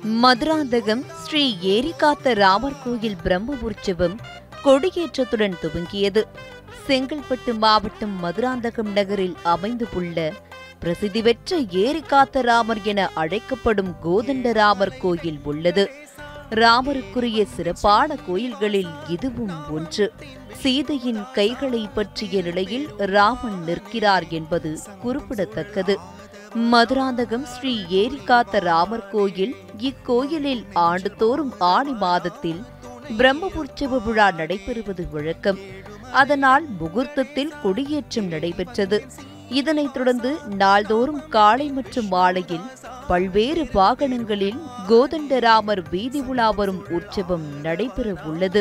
மதுராந்தகம் ஸ்ரீ ஏரிகாத்த ராமர் கோயில் பிரம்ம உற்சவம் கொடியேற்றத்துடன் துவங்கியது செங்கல்பட்டு மாவட்டம் மதுராந்தகம் நகரில் அமைந்துள்ள பிரசித்தி பெற்ற ஏரிகாத்த ராமர் என அழைக்கப்படும் கோதண்டராமர் கோயில் உள்ளது ராமருக்குரிய சிறப்பான கோயில்களில் இதுவும் ஒன்று சீதையின் கைகளை பற்றிய நிலையில் ராமன் நிற்கிறார் என்பது குறிப்பிடத்தக்கது மதுராந்தகம் ஸ்ரீ ஏரிகாத்த ராமர் கோயில் இக்கோயிலில் ஆண்டுதோறும் ஆணி மாதத்தில் பிரம்ம உற்சவ விழா நடைபெறுவது வழக்கம் அதனால் முகூர்த்தத்தில் கொடியேற்றம் நடைபெற்றது இதனைத் தொடர்ந்து நாள்தோறும் காலை மற்றும் மாலையில் பல்வேறு வாகனங்களில் கோதண்டராமர் வீதி உலா வரும் உற்சவம் நடைபெற உள்ளது